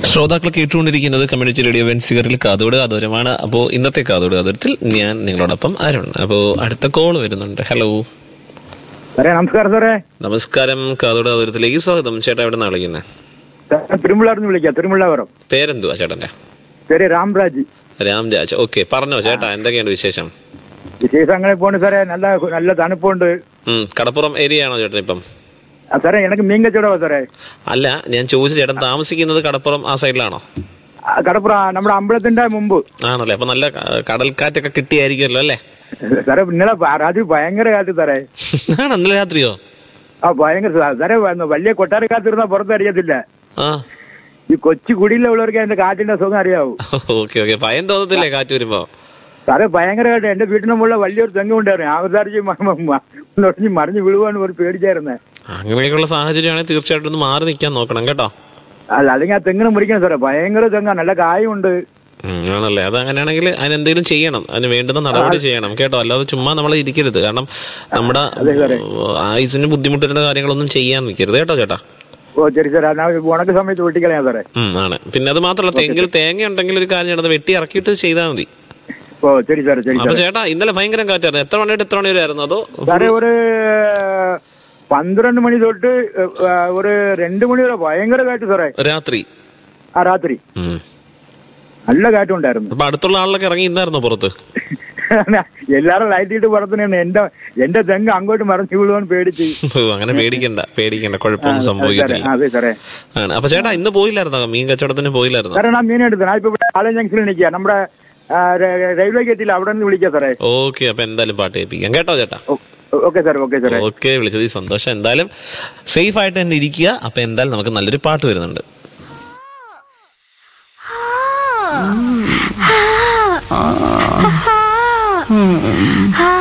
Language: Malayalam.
ശ്രോതാക്കൾ കേട്ടുകൊണ്ടിരിക്കുന്നത് കമ്മ്യൂണിറ്റി റേഡിയോ വെൻസിഗറിൽ കാതോട് കാതോരമാണ് അപ്പോൾ ഇന്നത്തെ കാതോട് കാതോരത്തിൽ ഞാൻ നിങ്ങളോടൊപ്പം അരുൺ അപ്പോൾ അടുത്ത കോൾ വരുന്നുണ്ട് ഹലോ സാറേ നമസ്കാരം സാറേ നമസ്കാരം കാതോട് കാതോരത്തിലേക്ക് സ്വാഗതം ചേട്ടാ എവിടെ നിന്നാണ് വിളിക്കുന്നത് സാർ തിരുമുള്ളാർന്ന് വിളിക്കാം തിരുമുള്ളാവരം പേരെന്തുവാ ചേട്ടന്റെ പേര് രാംരാജ് രാംരാജ് ഓക്കെ പറഞ്ഞോ ചേട്ടാ എന്തൊക്കെയുണ്ട് വിശേഷം വിശേഷം അങ്ങനെ പോണ് സാറേ നല്ല നല്ല തണുപ്പുണ്ട് ഉം, കടപ്പുറം ഏരിയ ആണോ ചേട്ടൻ ഇപ്പം ആ, സാറേ എനിക്ക് മീൻ കച്ചവടമാ സാറേ അല്ല ഞാൻ ചോദിച്ചു ചേട്ടൻ താമസിക്കുന്നത് കടപ്പുറം ആ സൈഡിലാണോ ആ, കടപ്പുറ നമ്മുടെ അമ്പലത്തിന്റെ മുമ്പ് ആണല്ലേ അപ്പൊ നല്ല ക- കടൽക്കാറ്റൊക്കെ കിട്ടിയായിരിക്കുമല്ലോ അല്ലേ സാറേ ഇന്നലെ ഭ- രാത്രി ഭയങ്കര കാറ്റ് സാറേ ആണോ ഇന്നലെ രാത്രിയോ ആ ഭയങ്കര സാ- സാറേ വന്ന് വലിയ കൊട്ടാരക്കാത്തിരുന്ന പുറത്ത് അറിയത്തില്ല ആ ഈ കൊച്ചു കുടിയിലുള്ളവർക്ക് അതിന്റെ കാറ്റിന്റെ സുഖം അറിയാവൂ ഓക്കെ ഓക്കെ ഭയം തോന്നത്തില്ലേ കാറ്റ് വരുമ്പോ സാറേ ഭയങ്കര കാറ്റ് എന്റെ വീട്ടിന് മുകളിൽ വലിയൊരു തെങ്ങ് ഉണ്ടായിരുന്നു ആവതാരിച്ച് ഒടിഞ്ഞ് മറിഞ്ഞ് വീഴുവാണ് ഒരു പേടിച്ചായിരുന്നേ അങ്ങനെയൊക്കെയുള്ള സാഹചര്യമാണെങ്കിൽ തീർച്ചയായിട്ടും ഒന്ന് മാറി നിൽക്കാൻ നോക്കണം കേട്ടോ അല്ല അല്ലെങ്കിൽ ആ തെങ്ങിനെ മുറിക്കണം സാറേ ഭയങ്കര തെങ്ങാ നല്ല കായുണ്ട് ഉം, ആണല്ലേ അത് അങ്ങനെയാണെങ്കിൽ അതിന് എന്തെങ്കിലും ചെയ്യണം അതിന് വേണ്ടുന്ന നടപടി ചെയ്യണം കേട്ടോ അല്ലാതെ ചുമ്മാ നമ്മൾ ഇരിക്കരുത് കാരണം നമ്മുടെ ആയുസിന് ബുദ്ധിമുട്ട് വരുന്ന കാര്യങ്ങളൊന്നും ചെയ്യാൻ നിൽക്കരുത് കേട്ടോ ചേട്ടാ ഓ ശരി സാറേ എന്നാ ഉണക്ക സമയത്ത് വെട്ടിക്കളയാം സാറേ ഉം, ആണ് പിന്നെ അത് മാത്രമല്ല തെങ്ങിൽ തേങ്ങ ഉണ്ടെങ്കിൽ ഒരു കാര്യം ചെയ്യണം അത് വെട്ടി ഇറക്കിയിട്ട് ചെയ്താൽ മതി ഓ ശരി സാറേ ശരി അപ്പൊ സാറേ ചേട്ടാ ഇന്നലെ ഭയങ്കര കാറ്റായിരുന്നു എത്ര മണിയുടെ എത്ര മണി വരെ ആയിരുന്നു അതോ സാറേ ഒരു പന്ത്രണ്ട് മണി തൊട്ട് ഏ, ഒരു രണ്ട് മണി വരെ ഭയങ്കര കാറ്റ് സാറേ രാത്രി ആ രാത്രി ഉം. നല്ല കാറ്റുണ്ടായിരുന്നു അപ്പൊ അടുത്തുള്ള ആളിലൊക്കെ ഇറങ്ങി ഇന്നായിരുന്നോ പുറത്ത് എല്ലാരും ലൈറ്റ് ഇട്ട് പറത്തുന്നതാണ് എന്റെ എന്റെ തെങ്ങ് അങ്ങോട്ട് മറിഞ്ഞു വീഴുവാൻ പേടിച്ച് ഓ, അങ്ങനെ പേടിക്കണ്ട പേടിക്കണ്ട കുഴപ്പമൊന്നും സാറേ സംഭവിക്കത്തില്ല അതെ സാറേ ആണ് അപ്പൊ ചേട്ടാ ഇന്ന് പോയില്ലായിരുന്നോ മീൻ കച്ചവടത്തിന് പോയില്ലായിരുന്നോ സാറേ ഞാൻ മീൻ എടുത്തു ഞാൻ ഇപ്പൊ ഇവിടെ ആലം ജംഗ്ഷനിൽ നിൽക്കുക നമ്മുടെ ആ, ര- റെയിൽവേ ഗേറ്റിൽ അവിടെ നിന്ന് വിളിക്കാം സാറേ ഓക്കെ അപ്പൊ എന്തായാലും പാട്ട് കേൾപ്പിക്കാം കേട്ടോ ചേട്ടാ ഓ- ഓക്കെ സാറേ ഓക്കെ സാറേ ഓക്കെ വിളിച്ചത് ഈ സന്തോഷം എന്തായാലും സേഫ് ആയിട്ട് തന്നെ ഇരിക്കുക അപ്പൊ എന്തായാലും നമുക്ക് നല്ലൊരു പാട്ട് വരുന്നുണ്ട് Ah.